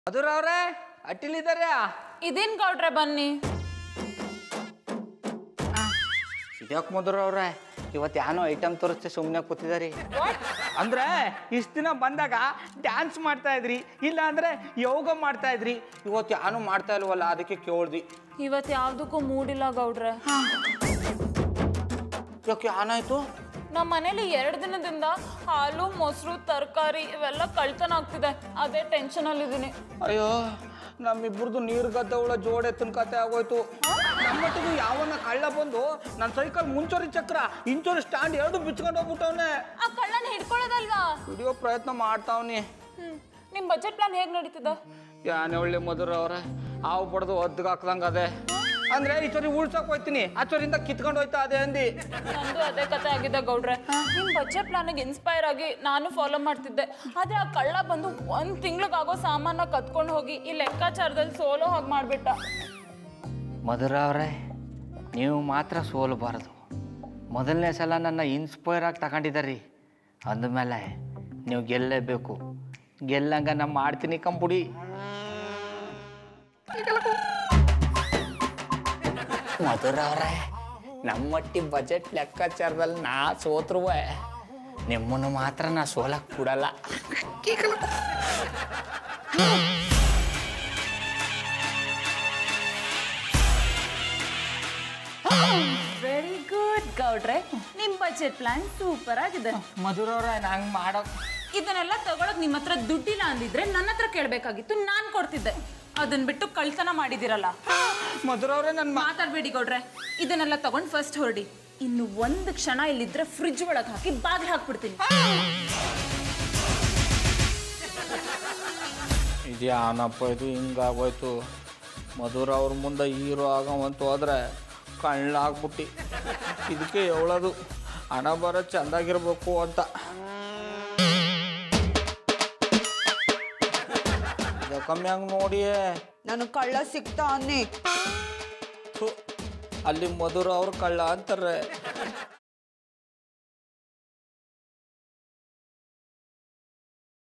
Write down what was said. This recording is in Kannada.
ಮಧುರ ಅವ್ರೆ ಅಟ್ಟಿಲಿದ್ದಾರೆ ಇದೇನ್ ಗೌಡ್ರೆ ಬನ್ನಿ ಇದ್ಯಾಕೆ ಮಧುರ ಅವ್ರೆ ಇವತ್ತು ಯಾನೋ ಐಟಮ್ ತೋರಿಸ್ತೆ ಸುಮ್ಮನೆ ಕೂತಿದಾರಿ ಅಂದ್ರೆ ಇಷ್ಟು ದಿನ ಬಂದಾಗ ಡ್ಯಾನ್ಸ್ ಮಾಡ್ತಾ ಇದ್ರಿ ಇಲ್ಲ ಅಂದ್ರೆ ಯೋಗ ಮಾಡ್ತಾ ಇದ್ರಿ ಇವತ್ತು ಯಾನು ಮಾಡ್ತಾ ಇಲ್ವಲ್ಲ ಅದಕ್ಕೆ ಕೇಳ್ದಿ ಇವತ್ ಯಾವ್ದಕ್ಕೂ ಮೂಡಿಲ್ಲ ಗೌಡ್ರೆ ಯಾಕೆ ಏನಾಯ್ತು ನಮ್ಮ ಮನೇಲಿ ಎರಡು ದಿನದಿಂದ ಹಾಲು ಮೊಸರು ತರಕಾರಿ ಇವೆಲ್ಲ ಕಳ್ತನ ಆಗ್ತಿದೆ ಅದೇ ಟೆನ್ಷನ್ ಅಲ್ಲಿ ಇದೀನಿ ಅಯ್ಯೋ ನಮ್ಮಿಬ್ರದ್ದು ನೀರು ಗದ್ದವಳ ಜೋಡೆ ಎತ್ತಿನ ಕತೆ ಆಗೋಯ್ತು ನಮ್ಮಟ್ಟಿಗೂ ಯಾವನ್ನ ಕಳ್ಳ ಬಂದು ನನ್ನ ಸೈಕಲ್ ಮುಂಚೂರಿ ಚಕ್ರ ಇಂಚೂರಿ ಸ್ಟ್ಯಾಂಡ್ ಎರಡು ಬಿಚ್ಕೊಂಡು ಹೋಗ್ಬಿಟ್ಟವನೆ ಆ ಕಳ್ಳನ ಹಿಡ್ಕೊಳ್ಳೋದಲ್ವಾ ಹಿಡಿಯೋ ಪ್ರಯತ್ನ ಮಾಡ್ತಾವ್ನಿ ಹ್ಮ್ ನಿಮ್ ಬಜೆಟ್ ಪ್ಲಾನ್ ಹೇಗ್ ನಡೀತದ ಯಾನೆ ಒಳ್ಳೆ ಮಧುರ ಅವ್ರೆ ಹಾವು ಬಡ್ದು ಒದ್ದುಗ ಹಾಕ್ದಂಗ ಅದೇ ಅಂದ್ರೆ ಈ ಚೋರಿ ಉಳ್ಸಕ್ ಹೋಯ್ತೀನಿ ಆ ಚೋರಿಂದ ಕಿತ್ಕೊಂಡು ಹೋಯ್ತಾ ಅದೇ ಅಂದಿ ನಂದು ಅದೇ ಕತೆ ಆಗಿದೆ ಗೌಡ್ರೆ ನಿಮ್ ಬಜೆಟ್ ಪ್ಲಾನಿಗೆ ಇನ್ಸ್ಪೈರ್ ಆಗಿ ನಾನು ಫಾಲೋ ಮಾಡ್ತಿದ್ದೆ ಆದ್ರೆ ಆ ಕಳ್ಳ ಬಂದು ಒಂದ್ ತಿಂಗ್ಳಿಗಾಗೋ ಸಾಮಾನ ಕತ್ಕೊಂಡು ಹೋಗಿ ಈ ಲೆಕ್ಕಾಚಾರದಲ್ಲಿ ಸೋಲೋ ಹಾಗೆ ಮಾಡ್ಬಿಟ್ಟ ಮಧುರ ಅವರೇ ನೀವು ಮಾತ್ರ ಸೋಲಬಾರದು ಮೊದಲನೇ ಸಲ ನನ್ನ ಇನ್ಸ್ಪೈರ್ ಆಗಿ ತಗೊಂಡಿದ್ದೀರಿ ಅಂದಮೇಲೆ ನೀವು ಗೆಲ್ಲೇಬೇಕು ಗೆಲ್ಲಂಗ ನಾ ಮಾಡ್ತೀನಿ ಕಂಪುಡಿ ಮಧುರ ಅವರೇ ನಮ್ಮಟ್ಟಿ ಬಜೆಟ್ ಲೆಕ್ಕಾಚಾರದಲ್ಲಿ ನಾ ಸೋತ್ರುವೆ ನಿಮ್ಮನ್ನು ಮಾತ್ರ ನಾ ಸೋಲಕ್ ಕೊಡಲ್ಲ ವೆರಿ ಗುಡ್ ಗೌಡ್ರೆ ನಿಮ್ ಬಜೆಟ್ ಪ್ಲಾನ್ ಸೂಪರ್ ಆಗಿದೆ ಮಧುರ ಅವರೇ ನಂಗೆ ಮಾಡೋಕೆ ಇದನ್ನೆಲ್ಲ ತಗೊಳಕ್ ನಿಮ್ಮ ಹತ್ರ ದುಡ್ಡಿಲ್ಲ ಅಂದಿದ್ರೆ ನನ್ನ ಹತ್ರ ಕೇಳ್ಬೇಕಾಗಿತ್ತು ನಾನ್ ಕೊಡ್ತಿದ್ದೆ ಅದನ್ನ ಬಿಟ್ಟು ಕಳ್ತನ ಮಾಡಿದಿರಲ್ಲ ಮಧುರ ಅವರೇ ನನ್ನ ಮಾತಾಡ್ಬೇಡಿ ಗೌಡ್ರೆ ಇದನ್ನೆಲ್ಲ ತಗೊಂಡ್ ಫಸ್ಟ್ ಹೊರಡಿ ಇನ್ನು ಒಂದು ಕ್ಷಣ ಇಲ್ಲಿದ್ರೆ ಫ್ರಿಜ್ ಒಳಗೆ ಹಾಕಿ ಬಾಗ್ಲು ಹಾಕ್ಬಿಡ್ತೀನಿ ಇದ್ಯಾನಪ್ಪ ಇದು ಹಿಂಗಾಗೋಯ್ತು ಮಧುರ ಅವ್ರ ಮುಂದೆ ಹೀರೋ ಆಗವಂತ ಹೋದ್ರೆ ಕಳ್ಳಾಗ್ಬಿಟ್ಟು ಇದಕ್ಕೆ ಹೇಳೋದು ಹಣ ಬರೋ ಚೆಂದಾಗಿರ್ಬೇಕು ಅಂತ ಇದು ಕಮ್ಮಿ ಹಂಗೆ ನೋಡಿಯೇ ನಾನು ಕಳ್ಳ ಸಿಗ್ತಾ ಅನ್ನಿ ಥು, ಅಲ್ಲಿ ಮಧುರ ಅವ್ರು ಕಳ್ಳ ಅಂತಾರೆ